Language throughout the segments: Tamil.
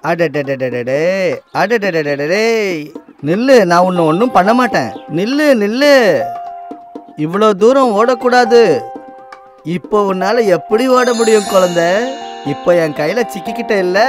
அடடடடடடே அடடடடடடே நில்லு நான் உன்னை ஒன்றும் பண்ண மாட்டேன் நில்லு நில்லு இவ்வளோ தூரம் ஓடக்கூடாது இப்போ உன்னால எப்படி ஓட முடியும் குழந்தை இப்போ என் கையில சிக்கிக்கிட்ட இல்ல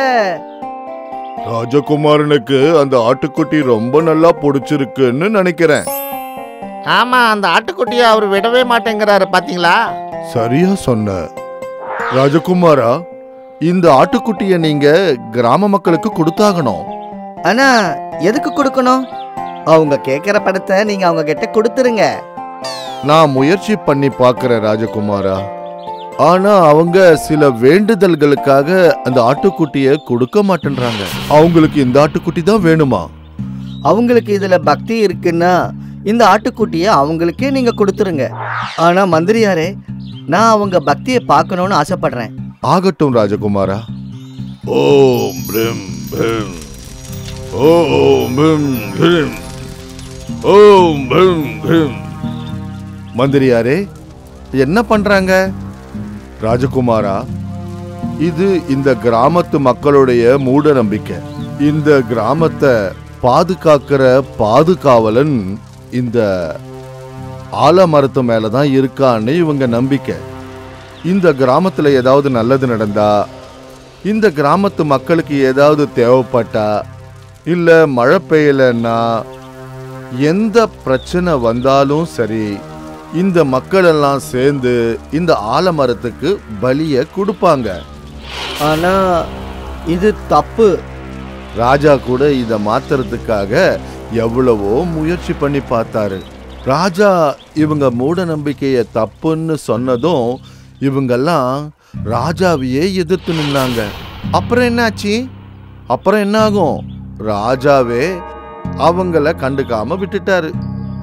ராஜகுமாரனுக்கு அந்த ஆட்டுக்குட்டி ரொம்ப நல்லா பிடிச்சிருக்குன்னு நினைக்கிறேன் ஆமா அந்த ஆட்டுக்குட்டியை அவர் விடவே மாட்டேங்கிறாரு பாத்தீங்களா சரியா சொன்ன ராஜகுமாரா இந்த ஆட்டுக்குட்டிய நீங்க கிராம மக்களுக்கு கொடுத்தாகணும் ஆனா எதுக்கு கொடுக்கணும் அவங்க கேட்குற படத்தை நீங்க அவங்க கிட்ட கொடுத்துருங்க நான் முயற்சி பண்ணி பார்க்கறேன் ராஜகுமாரா ஆனா அவங்க சில வேண்டுதல்களுக்காக அந்த ஆட்டுக்குட்டிய கொடுக்க மாட்டேன்றாங்க அவங்களுக்கு இந்த ஆட்டுக்குட்டி தான் வேணுமா அவங்களுக்கு இதுல பக்தி இருக்குன்னா இந்த ஆட்டுக்குட்டியை அவங்களுக்கே நீங்க கொடுத்துருங்க ஆனா மந்திரியாரே நான் அவங்க பக்தியை பார்க்கணும்னு ஆசைப்படுறேன் ஆகட்டும் ராஜகுமாரா ஓம் பிரம் பிரம் ஓம் பிரம் பிரம் ஓம் பிரம் பிரம் மந்திரியாரே என்ன பண்றாங்க ராஜகுமாரா இது இந்த கிராமத்து மக்களுடைய மூட நம்பிக்கை இந்த கிராமத்தை பாதுகாக்கிற பாதுகாவலன் இந்த ஆலமரத்து மேல தான் இருக்கான்னு இவங்க நம்பிக்கை இந்த கிராமத்துல ஏதாவது நல்லது நடந்தா இந்த கிராமத்து மக்களுக்கு ஏதாவது தேவைப்பட்டா இல்ல மழை பெய்யலன்னா எந்த பிரச்சனை வந்தாலும் சரி இந்த மக்கள் எல்லாம் சேர்ந்து இந்த ஆலமரத்துக்கு பலிய கொடுப்பாங்க ஆனா இது தப்பு ராஜா கூட இத மாத்துறதுக்காக எவ்வளவோ முயற்சி பண்ணி பார்த்தாரு ராஜா இவங்க மூட நம்பிக்கைய தப்புன்னு சொன்னதும் இவங்கெல்லாம் ராஜாவையே எதிர்த்து நின்னாங்க அப்புறம் என்னாச்சு அப்புறம் என்ன ஆகும் ராஜாவே அவங்கள கண்டுக்காம விட்டுட்டாரு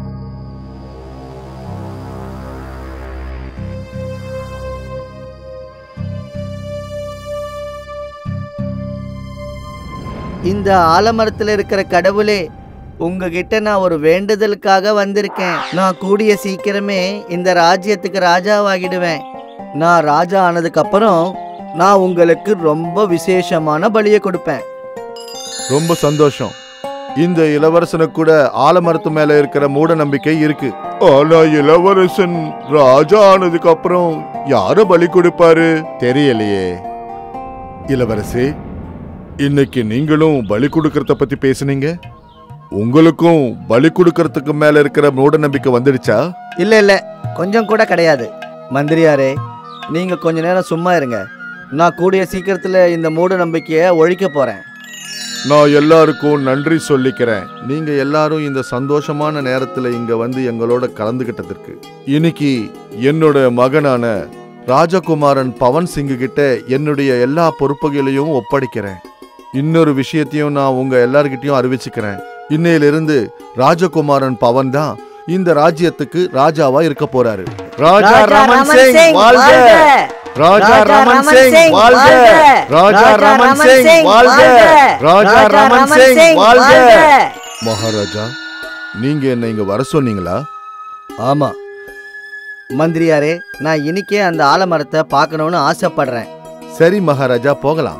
இந்த ஆலமரத்துல இருக்கிற கடவுளே உங்ககிட்ட நான் ஒரு வேண்டுதலுக்காக வந்திருக்கேன் நான் கூடிய சீக்கிரமே இந்த ராஜ்யத்துக்கு ராஜாவாகிடுவேன் நான் ராஜா ஆனதுக்கு அப்புறம் நான் உங்களுக்கு ரொம்ப விசேஷமான பலியை கொடுப்பேன் ரொம்ப சந்தோஷம் இந்த இளவரசனுக்கு கூட ஆலமரத்து மேல இருக்கிற மூட நம்பிக்கை இருக்கு ஆனா இளவரசன் ராஜா ஆனதுக்கு அப்புறம் யார பலி கொடுப்பாரு தெரியலையே இளவரசே இன்னைக்கு நீங்களும் பலி கொடுக்கறத பத்தி பேசுனீங்க உங்களுக்கும் பலி கொடுக்கறதுக்கு மேல இருக்கிற மூட நம்பிக்கை வந்துடுச்சா இல்ல இல்ல கொஞ்சம் கூட கிடையாது மந்திரியாரே நீங்க கொஞ்ச நேரம் சும்மா இருங்க நான் கூடிய சீக்கிரத்துல இந்த மூட நம்பிக்கையை ஒழிக்க போறேன் நான் எல்லாருக்கும் நன்றி சொல்லிக்கிறேன் நீங்க எல்லாரும் இந்த சந்தோஷமான நேரத்துல இங்க வந்து எங்களோட கலந்துகிட்டதற்கு இன்னைக்கு என்னோட மகனான ராஜகுமாரன் பவன் சிங்கு கிட்ட என்னுடைய எல்லா பொறுப்புகளையும் ஒப்படைக்கிறேன் இன்னொரு விஷயத்தையும் நான் உங்க எல்லார்கிட்டயும் அறிவிச்சுக்கிறேன் இன்னையிலிருந்து ராஜகுமாரன் பவன் தான் இந்த ராஜ்யத்துக்கு ராஜாவா இருக்க போறாரு ராஜா ரமன் சிங் வாழ்க ராஜா ரமன் சிங் வாழ்க ராஜா ரமன் சிங் வாழ்க ராஜா ரமன் சிங் வாழ்க மகாராஜா நீங்க என்ன இங்க வர சொன்னீங்களா ஆமா மந்திரியாரே நான் இன்னைக்கே அந்த ஆலமரத்தை பார்க்கணும்னு ஆசைப்படுறேன் சரி மகாராஜா போகலாம்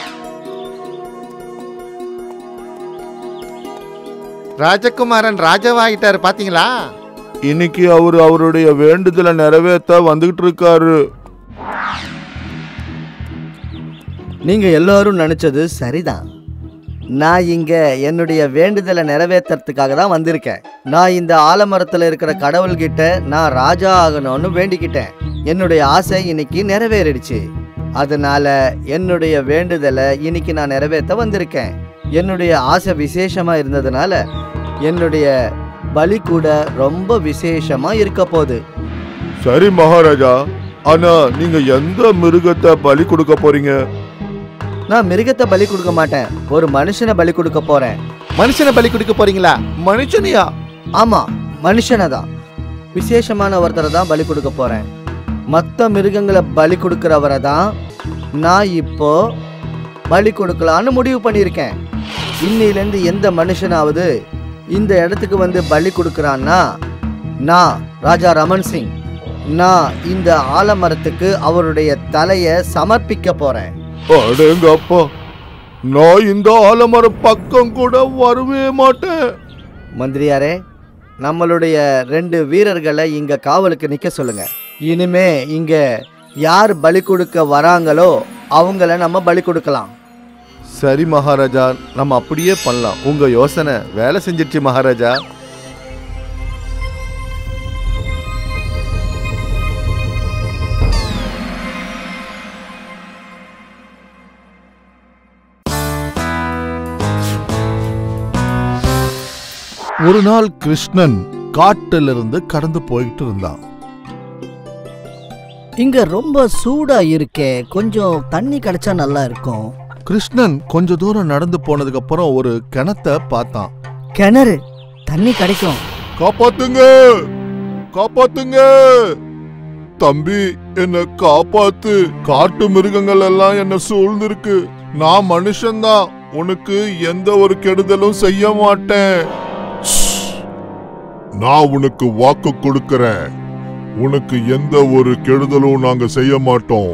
ராஜகுமாரன் ராஜாவாகிட்டாரு பாத்தீங்களா இன்னைக்கு அவர் அவருடைய வேண்டுதலை நிறைவேற்ற வந்துகிட்டு இருக்காரு நீங்க எல்லாரும் நினைச்சது சரிதான் நான் இங்க என்னுடைய வேண்டுதலை நிறைவேற்றுறதுக்காக தான் வந்திருக்கேன் நான் இந்த ஆலமரத்துல இருக்கிற கடவுள்கிட்ட நான் ராஜா ஆகணும்னு வேண்டிக்கிட்டேன் என்னுடைய ஆசை இன்னைக்கு நிறைவேறிடுச்சு அதனால என்னுடைய வேண்டுதலை இன்னைக்கு நான் நிறைவேற்ற வந்திருக்கேன் என்னுடைய ஆசை விசேஷமா இருந்ததுனால என்னுடைய பலி கூட ரொம்ப விசேஷமா இருக்க போகுது சரி மகாராஜா ஆனா நீங்க எந்த மிருகத்தை பலி கொடுக்க போறீங்க நான் மிருகத்தை பலி கொடுக்க மாட்டேன் ஒரு மனுஷனை பலி கொடுக்க போறேன் மனுஷனை பலி கொடுக்க போறீங்களா மனுஷனியா ஆமா மனுஷனை தான் விசேஷமான ஒருத்தரை தான் பலி கொடுக்க போறேன் மற்ற மிருகங்களை பலி கொடுக்கிறவரை தான் நான் இப்போ பலி கொடுக்கலான்னு முடிவு பண்ணியிருக்கேன் இன்னிலேருந்து எந்த மனுஷனாவது இந்த இடத்துக்கு வந்து பலி கொடுக்குறான்னா நான் ராஜா ரமன் சிங் நான் இந்த ஆலமரத்துக்கு அவருடைய தலையை சமர்ப்பிக்க போறேன் அடேங்கப்பா நான் இந்த ஆலமரம் பக்கம் கூட வரவே மாட்டேன் மந்திரியாரே நம்மளுடைய ரெண்டு வீரர்களை இங்க காவலுக்கு நிக்க சொல்லுங்க இனிமே இங்க யார் பலி கொடுக்க வராங்களோ அவங்கள நம்ம பலி கொடுக்கலாம் சரி மகாராஜா நம்ம அப்படியே பண்ணலாம் உங்க யோசனை வேலை செஞ்சிருச்சு மகாராஜா ஒரு நாள் கிருஷ்ணன் காட்டிலிருந்து கடந்து போயிட்டு இருந்தான் இங்க ரொம்ப சூடா இருக்கே கொஞ்சம் தண்ணி கிடைச்சா நல்லா இருக்கும் கிருஷ்ணன் கொஞ்ச தூரம் நடந்து போனதுக்கு அப்புறம் ஒரு கிணத்தை பார்த்தான் கிணறு தண்ணி கிடைக்கும் காப்பாத்துங்க காப்பாத்துங்க தம்பி என்ன காப்பாத்து காட்டு மிருகங்கள் எல்லாம் என்ன சூழ்ந்திருக்கு நான் மனுஷன்தான் உனக்கு எந்த ஒரு கெடுதலும் செய்ய மாட்டேன் நான் உனக்கு வாக்கு கொடுக்கறேன் உனக்கு எந்த ஒரு கெடுதலும் நாங்க செய்ய மாட்டோம்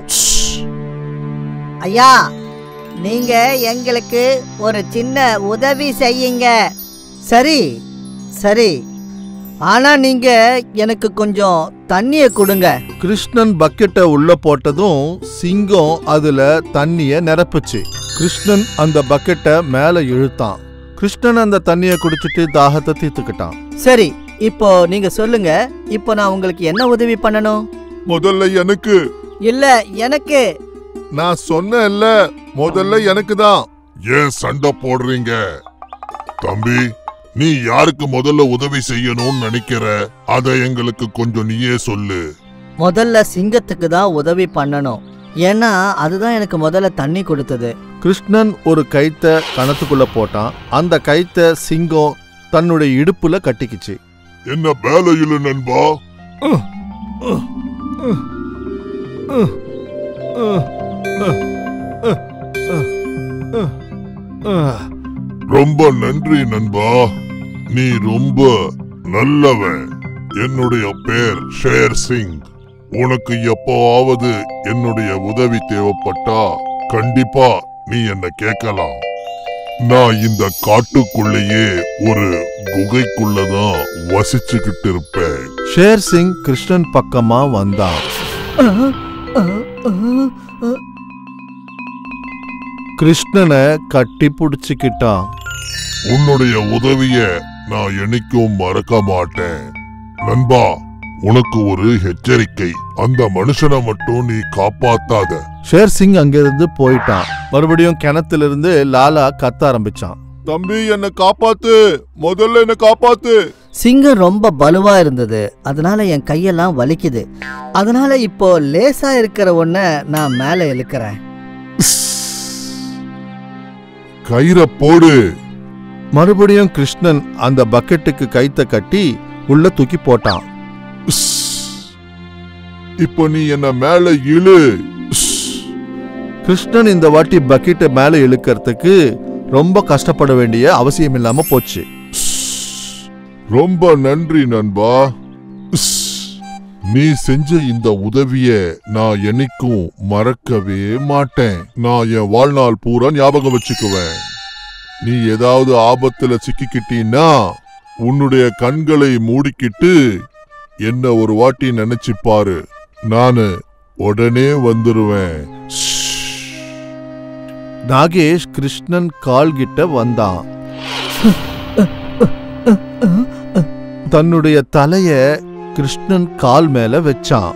ஐயா நீங்க எங்களுக்கு ஒரு சின்ன உதவி செய்யுங்க சரி சரி ஆனா நீங்க எனக்கு கொஞ்சம் தண்ணிய கொடுங்க கிருஷ்ணன் பக்கெட்டை உள்ள போட்டதும் சிங்கம் அதுல தண்ணிய நிரப்புச்சு கிருஷ்ணன் அந்த பக்கெட்டை மேல இழுத்தான் கிருஷ்ணன் அந்த தண்ணிய குடிச்சிட்டு தாகத்தை தீர்த்துக்கிட்டான் சரி இப்போ நீங்க சொல்லுங்க இப்போ நான் உங்களுக்கு என்ன உதவி பண்ணணும் முதல்ல எனக்கு இல்ல எனக்கு நான் சொன்னேன்ல முதல்ல எனக்கு தான் ஏன் சண்டை போடுறீங்க தம்பி நீ யாருக்கு முதல்ல உதவி செய்யணும்னு நினைக்கிற அத எங்களுக்கு கொஞ்சம் நீயே சொல்லு முதல்ல சிங்கத்துக்கு தான் உதவி பண்ணணும் ஏன்னா அதுதான் எனக்கு முதல்ல தண்ணி கொடுத்தது கிருஷ்ணன் ஒரு கைத்த கணத்துக்குள்ள போட்டான் அந்த கைத்த சிங்கம் தன்னுடைய இடுப்புல கட்டிக்கிச்சு என்ன வேலையில நண்பா ரொம்ப நன்றி நண்பா நீ ரொம்ப நல்லவன் என்னுடைய பேர் ஷேர் சிங் உனக்கு எப்போவாவது என்னுடைய உதவி தேவைப்பட்டா கண்டிப்பா நீ என்ன கேட்கலாம் நான் இந்த காட்டுக்குள்ளேயே ஒரு குகைக்குள்ளதான் வசிச்சுக்கிட்டு இருப்பேன் ஷேர் சிங் கிருஷ்ணன் பக்கமா வந்தான் கிருஷ்ணனை கட்டி பிடிச்சுக்கிட்டான் உன்னுடைய உதவிய நான் என்னைக்கும் மறக்க மாட்டேன் நண்பா உனக்கு ஒரு எச்சரிக்கை அந்த மனுஷனை மட்டும் நீ காப்பாத்தாத ஷேர் சிங் அங்கிருந்து போயிட்டான் மறுபடியும் கிணத்திலிருந்து லாலா கத்த ஆரம்பிச்சான் தம்பி என்ன காப்பாத்து முதல்ல என்ன காப்பாத்து சிங்கம் ரொம்ப பலுவா இருந்தது அதனால என் கையெல்லாம் வலிக்குது அதனால இப்போ லேசா இருக்கிற ஒன்ன நான் மேல இழுக்கிறேன் கயிறை போடு மறுபடியும் கிருஷ்ணன் அந்த பக்கெட்டுக்கு கைத்த கட்டி உள்ள தூக்கி போட்டான் இப்போ நீ என்ன மேல இழு கிருஷ்ணன் இந்த வாட்டி பக்கெட்டை மேல இழுக்கிறதுக்கு ரொம்ப கஷ்டப்பட வேண்டிய அவசியம் இல்லாம போச்சு ரொம்ப நன்றி நண்பா நீ செஞ்ச இந்த உதவிய நான் என்னைக்கும் மறக்கவே மாட்டேன் நான் என் வாழ்நாள் பூரா ஞாபகம் வச்சுக்குவேன் நீ ஏதாவது ஆபத்துல சிக்கிக்கிட்டீன்னா உன்னுடைய கண்களை மூடிக்கிட்டு என்ன ஒரு வாட்டி நினைச்சு பாரு நானு உடனே வந்துருவேன் நாகேஷ் கிருஷ்ணன் கால் கிட்ட வந்தான் தன்னுடைய தலைய கிருஷ்ணன் கால் மேல வச்சான்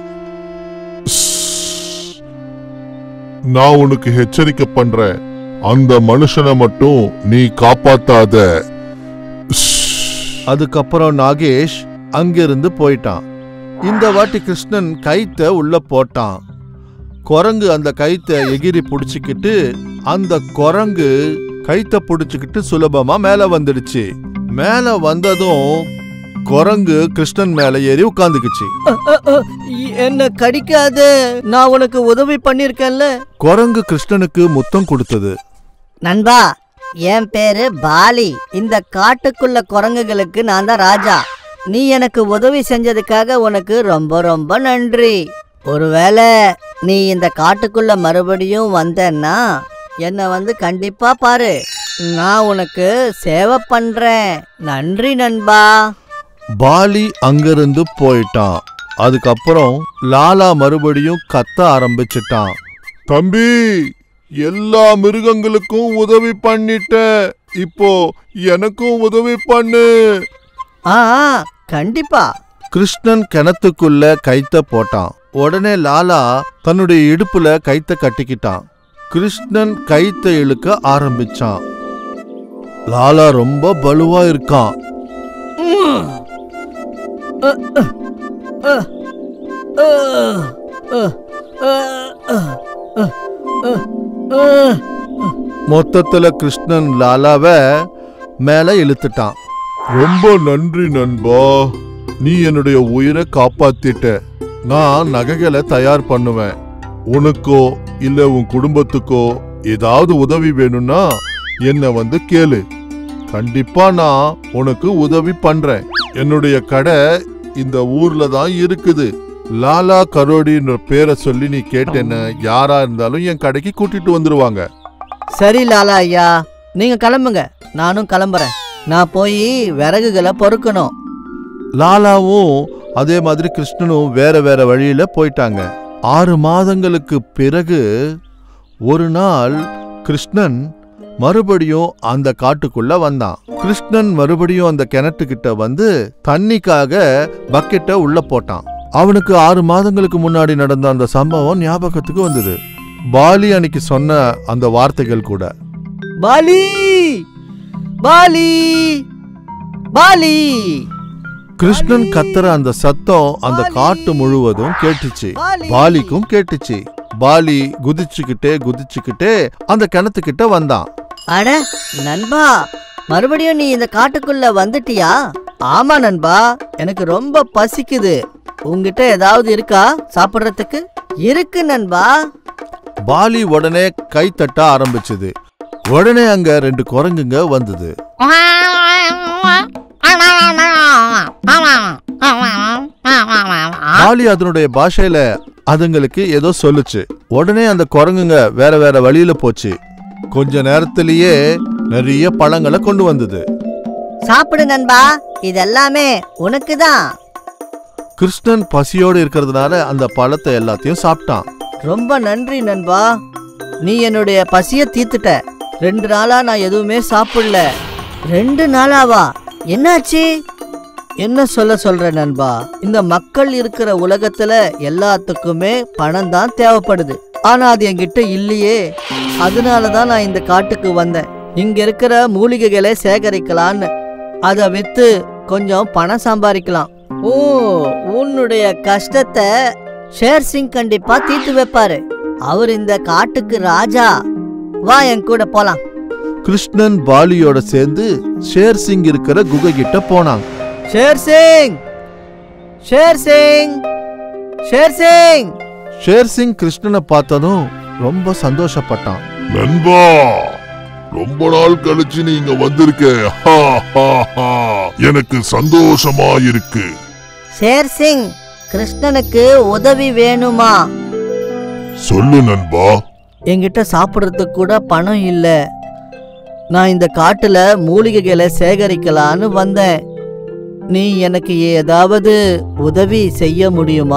நான் உனக்கு எச்சரிக்கை பண்றேன் அந்த மனுஷனை மட்டும் நீ காப்பாத்தாத அதுக்கப்புறம் நாகேஷ் அங்கிருந்து போயிட்டான் இந்த வாட்டி கிருஷ்ணன் கைத்த உள்ள போட்டான் குரங்கு அந்த கைத்த எகிரி புடிச்சுக்கிட்டு அந்த குரங்கு கைத்த புடிச்சுக்கிட்டு சுலபமா மேல வந்துடுச்சு மேல வந்ததும் குரங்கு கிருஷ்ணன் மேல ஏறி உட்காந்துக்குச்சு என்ன கடிக்காத நான் உனக்கு உதவி பண்ணிருக்கேன்ல குரங்கு கிருஷ்ணனுக்கு முத்தம் கொடுத்தது நண்பா என் பேரு பாலி இந்த காட்டுக்குள்ள குரங்குகளுக்கு நான் தான் ராஜா நீ எனக்கு உதவி செஞ்சதுக்காக உனக்கு ரொம்ப ரொம்ப நன்றி ஒருவேளை நீ இந்த காட்டுக்குள்ள மறுபடியும் வந்தன்னா என்னை வந்து கண்டிப்பா பாரு நான் உனக்கு சேவை பண்றேன் நன்றி நண்பா பாலி அங்கிருந்து போயிட்டான் அதுக்கப்புறம் லாலா மறுபடியும் கத்த ஆரம்பிச்சிட்டான் தம்பி எல்லா மிருகங்களுக்கும் உதவி பண்ணிட்ட இப்போ எனக்கும் உதவி பண்ணு ஆ ஆ, கண்டிப்பா கிருஷ்ணன் கிணத்துக்குள்ள கைத்த போட்டான் உடனே லாலா தன்னுடைய இடுப்புல கைத்த கட்டிக்கிட்டான் கிருஷ்ணன் கைத்த இழுக்க ஆரம்பிச்சான் லாலா ரொம்ப பலுவா இருக்கான் மொத்தத்துல கிருஷ்ணன் லாலாவ மேல இழுத்துட்டான் ரொம்ப நன்றி நண்பா நீ என்னுடைய உயிரை காப்பாத்திட்ட நான் நகைகளை தயார் பண்ணுவேன் உனக்கோ இல்ல உன் குடும்பத்துக்கோ ஏதாவது உதவி வேணும்னா என்ன வந்து கேளு கண்டிப்பா நான் உனக்கு உதவி பண்றேன் என்னுடைய கடை இந்த ஊர்ல தான் இருக்குது லாலா கரோடின்ற பேரை சொல்லி நீ கேட்டேன்னு யாரா இருந்தாலும் என் கடைக்கு கூட்டிட்டு வந்துருவாங்க சரி லாலா ஐயா நீங்க கிளம்புங்க நானும் கிளம்புறேன் நான் போய் விறகுகளை பொறுக்கணும் லாலாவும் அதே மாதிரி கிருஷ்ணனும் வேற வேற வழியில போயிட்டாங்க ஆறு மாதங்களுக்கு பிறகு ஒரு நாள் கிருஷ்ணன் மறுபடியும் அந்த காட்டுக்குள்ள வந்தான் கிருஷ்ணன் மறுபடியும் அந்த கிணத்துக்கிட்ட வந்து தண்ணிக்காக பக்கெட்டை உள்ள போட்டான் அவனுக்கு ஆறு மாதங்களுக்கு முன்னாடி நடந்த அந்த சம்பவம் ஞாபகத்துக்கு வந்தது பாலி அன்னைக்கு சொன்ன அந்த வார்த்தைகள் கூட பாலி பாலி பாலி கிருஷ்ணன் கத்துற அந்த சத்தம் அந்த காட்டு முழுவதும் கேட்டுச்சு பாலிக்கும் கேட்டுச்சு பாலி குதிச்சுக்கிட்டே குதிச்சுக்கிட்டே அந்த கிணத்துக்கிட்ட வந்தான் அட நண்பா மறுபடியும் நீ இந்த காட்டுக்குள்ள வந்துட்டியா ஆமா நண்பா எனக்கு ரொம்ப பசிக்குது உங்ககிட்ட ஏதாவது இருக்கா சாப்பிடுறதுக்கு இருக்கு நண்பா பாலி உடனே கை தட்ட ஆரம்பிச்சது உடனே அங்க ரெண்டு குரங்குங்க வந்தது பாலி அதனுடைய பாஷையில அதுங்களுக்கு ஏதோ சொல்லுச்சு உடனே அந்த குரங்குங்க வேற வேற வழியில போச்சு கொஞ்ச நேரத்திலேயே நிறைய பழங்களை கொண்டு வந்தது சாப்பிடு நண்பா இதெல்லாமே உனக்கு தான் கிருஷ்ணன் பசியோடு இருக்கிறதுனால அந்த பழத்தை எல்லாத்தையும் சாப்பிட்டான் ரொம்ப நன்றி நண்பா நீ என்னுடைய பசிய தீர்த்துட்ட ரெண்டு நாளா நான் எதுவுமே சாப்பிடல ரெண்டு நாளாவா என்னாச்சு என்ன சொல்ல சொல்ற நண்பா இந்த மக்கள் இருக்கிற உலகத்துல எல்லாத்துக்குமே பணம் தான் தேவைப்படுது ஆனா அது என்கிட்ட இல்லையே அதனால தான் நான் இந்த காட்டுக்கு வந்தேன் இங்க இருக்கிற மூலிகைகளை சேகரிக்கலான்னு அதை வித்து கொஞ்சம் பணம் சம்பாதிக்கலாம் ஓ உன்னுடைய கஷ்டத்தை ஷேர் சிங் கண்டிப்பா தீர்த்து வைப்பாரு அவர் இந்த காட்டுக்கு ராஜா வா என் கூட போலாம் கிருஷ்ணன் பாலியோட சேர்ந்து ஷேர் சிங் இருக்கிற குகை கிட்ட போனான் ஷேர் சிங் ஷேர் சிங் ஷேர் சிங் ஷேர் சிங் கிருஷ்ணனை பார்த்ததும் ரொம்ப சந்தோஷப்பட்டான் நண்பா ரொம்ப நாள் கழிச்சு நீங்க வந்திருக்க ஹா, ஹா, ஹா. எனக்கு சந்தோஷமா இருக்கு ஷேர் சிங் கிருஷ்ணனுக்கு உதவி வேணுமா சொல்லு நண்பா என்கிட்ட சாப்பிட்றதுக்கு கூட பணம் இல்ல நான் இந்த காட்டுல மூலிகைகளை சேகரிக்கலான்னு வந்தேன் நீ எனக்கு ஏதாவது உதவி செய்ய முடியுமா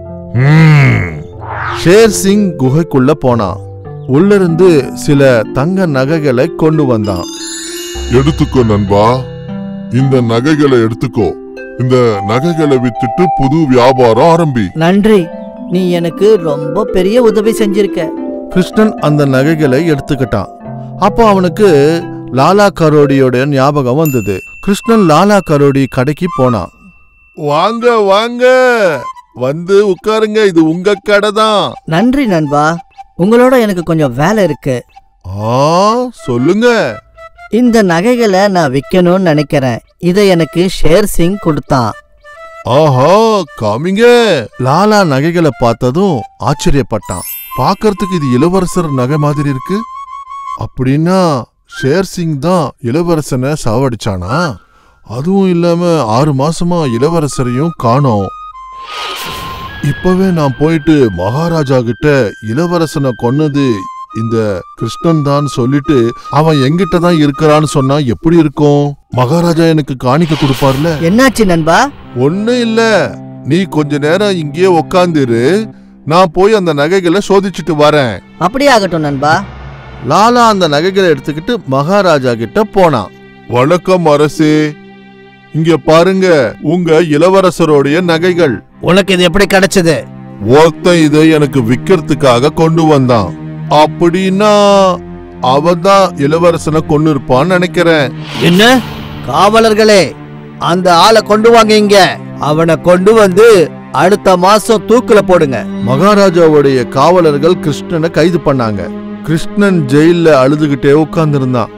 ம், ஷேர் சிங் குகைக்குள்ள போனான் உள்ளிருந்து சில தங்க நகைகளை கொண்டு வந்தான் எடுத்துக்கோ நண்பா இந்த நகைகளை எடுத்துக்கோ இந்த நகைகளை வித்துட்டு புது வியாபாரம் ஆரம்பி நன்றி நீ எனக்கு ரொம்ப பெரிய உதவி செஞ்சிருக்க கிருஷ்ணன் அந்த நகைகளை எடுத்துக்கிட்டான் அப்போ அவனுக்கு லாலா கரோடியோட ஞாபகம் வந்தது கிருஷ்ணன் லாலா கரோடி கடைக்கு போனான் வாங்க வாங்க வந்து உட்காருங்க இது உங்க கடை தான் நன்றி நண்பா உங்களோட எனக்கு கொஞ்சம் வேலை இருக்கு ஆ சொல்லுங்க இந்த நகைகளை நான் விற்கணும்னு நினைக்கிறேன் இதை எனக்கு ஷேர் சிங் கொடுத்தான் ஆஹா காமிங்க லாலா நகைகளை பார்த்ததும் ஆச்சரியப்பட்டான் பார்க்கறதுக்கு இது இளவரசர் நகை மாதிரி இருக்கு அப்படின்னா ஷேர் சிங் தான் இளவரசனை சாவடிச்சானா அதுவும் இல்லாம ஆறு மாசமா இளவரசரையும் காணோம் இப்பவே நான் போயிட்டு மகாராஜா கிட்ட இளவரசனை கொன்னது இந்த கிருஷ்ணன் தான் சொல்லிட்டு அவன் எங்கிட்ட தான் இருக்கிறான்னு சொன்னா எப்படி இருக்கும் மகாராஜா எனக்கு காணிக்க கொடுப்பார்ல என்னாச்சு நண்பா ஒண்ணு இல்ல நீ கொஞ்ச நேரம் இங்கேயே உக்காந்துரு நான் போய் அந்த நகைகளை சோதிச்சுட்டு வரேன் அப்படியே ஆகட்டும் நண்பா லாலா அந்த நகைகளை எடுத்துக்கிட்டு மகாராஜா கிட்ட போனான் வணக்கம் அரசே இங்க பாருங்க உங்க இளவரசருடைய நகைகள் உனக்கு இது எப்படி கிடைச்சது ஒருத்தன் இதை எனக்கு விக்கிறதுக்காக கொண்டு வந்தான் அப்படின்னா அவன் தான் இளவரசனை கொண்டு இருப்பான்னு நினைக்கிறேன் என்ன காவலர்களே அந்த ஆளை கொண்டு வாங்க இங்க அவனை கொண்டு வந்து அடுத்த மாசம் தூக்குல போடுங்க மகாராஜாவுடைய காவலர்கள் கிருஷ்ணனை கைது பண்ணாங்க கிருஷ்ணன் ஜெயில்ல அழுதுகிட்டே உட்கார்ந்திருந்தான்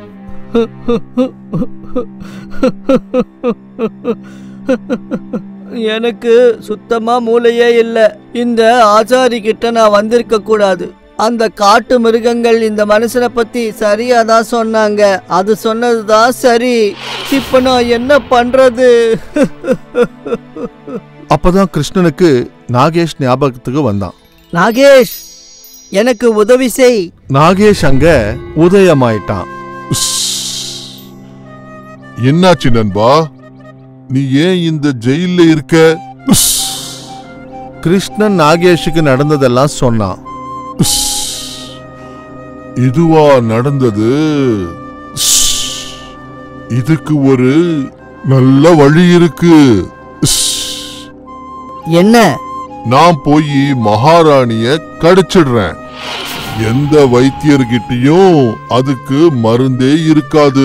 எனக்கு சுத்தமா மூளையே இல்ல இந்த ஆசாரி கிட்ட நான் வந்திருக்க கூடாது அந்த காட்டு மிருகங்கள் இந்த மனுஷனை பத்தி சரியா தான் சொன்னாங்க அது சொன்னதுதான் சரி இப்ப நான் என்ன பண்றது அப்பதான் கிருஷ்ணனுக்கு நாகேஷ் ஞாபகத்துக்கு வந்தான் நாகேஷ் எனக்கு உதவி செய் நாகேஷ் அங்க உதயமாயிட்டான் உஸ். என்னாச்சு நண்பா நீ ஏன் இந்த ஜெயில்ல இருக்க உஸ். கிருஷ்ணன் நாகேஷுக்கு நடந்ததெல்லாம் சொன்னான் உஸ். இதுவா நடந்தது உஸ். இதுக்கு ஒரு நல்ல வழி இருக்கு உஸ். என்ன நான் போய் மகாராணிய கடிச்சிடுறேன் எந்த வைத்தியர்கிட்டயும் அதுக்கு மருந்தே இருக்காது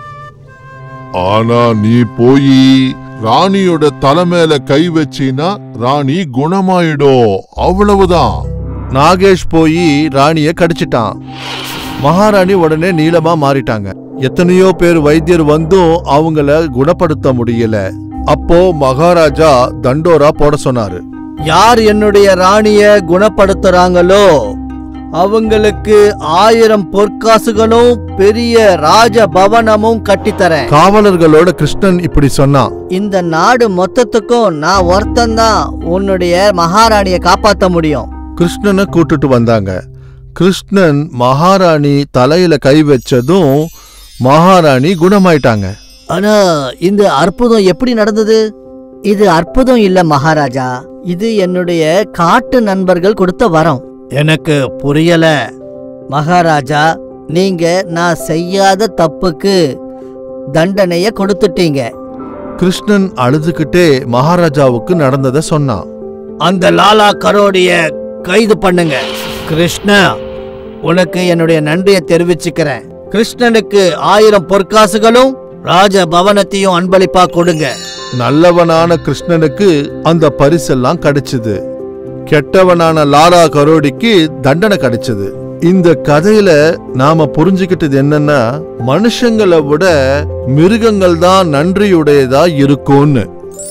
ஆனா நீ போய் ராணியோட தலை மேல கை வச்சினா ராணி குணமாயிடும் அவ்வளவுதான் நாகேஷ் போய் ராணிய கடிச்சிட்டான் மகாராணி உடனே நீளமா மாறிட்டாங்க எத்தனையோ பேர் வைத்தியர் வந்தும் அவங்கள குணப்படுத்த முடியல அப்போ மகாராஜா தண்டோரா போட சொன்னாரு யார் என்னுடைய ராணிய குணப்படுத்துறாங்களோ அவங்களுக்கு ஆயிரம் பொற்காசுகளும் பெரிய ராஜ பவனமும் கட்டித்தரேன் காவலர்களோட கிருஷ்ணன் இப்படி சொன்னான் இந்த நாடு மொத்தத்துக்கும் நான் ஒருத்தன்தான் உன்னுடைய மகாராணியை காப்பாத்த முடியும் கிருஷ்ணனை கூட்டிட்டு வந்தாங்க கிருஷ்ணன் மகாராணி தலையில கை வச்சதும் மகாராணி குணமாயிட்டாங்க ஆனா இந்த அற்புதம் எப்படி நடந்தது இது அற்புதம் இல்ல மகாராஜா இது என்னுடைய காட்டு நண்பர்கள் கொடுத்த வரம் எனக்கு புரியல மகாராஜா நீங்க நான் செய்யாத தப்புக்கு தண்டனைய கொடுத்துட்டீங்க கிருஷ்ணன் அழுதுகிட்டே மகாராஜாவுக்கு நடந்ததை சொன்னான் அந்த லாலா கரோடிய கைது பண்ணுங்க கிருஷ்ணா உனக்கு என்னுடைய நன்றியை தெரிவிச்சுக்கிறேன் கிருஷ்ணனுக்கு ஆயிரம் பொற்காசுகளும் ராஜ பவனத்தையும் அன்பளிப்பா கொடுங்க நல்லவனான கிருஷ்ணனுக்கு அந்த பரிசெல்லாம் கிடைச்சது கெட்டவனான லாலா கரோடிக்கு தண்டனை கிடைச்சது இந்த கதையில நாம புரிஞ்சுக்கிட்டது என்னன்னா மனுஷங்களை விட மிருகங்கள் தான் நன்றியுடையதா இருக்கும்னு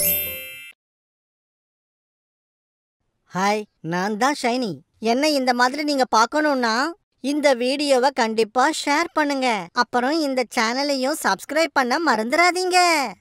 ஹாய் நான் தான் ஷைனி என்ன இந்த மாதிரி நீங்க பார்க்கணும்னா இந்த வீடியோவை கண்டிப்பா ஷேர் பண்ணுங்க அப்புறம் இந்த சேனலையும் சப்ஸ்கிரைப் பண்ண மறந்துடாதீங்க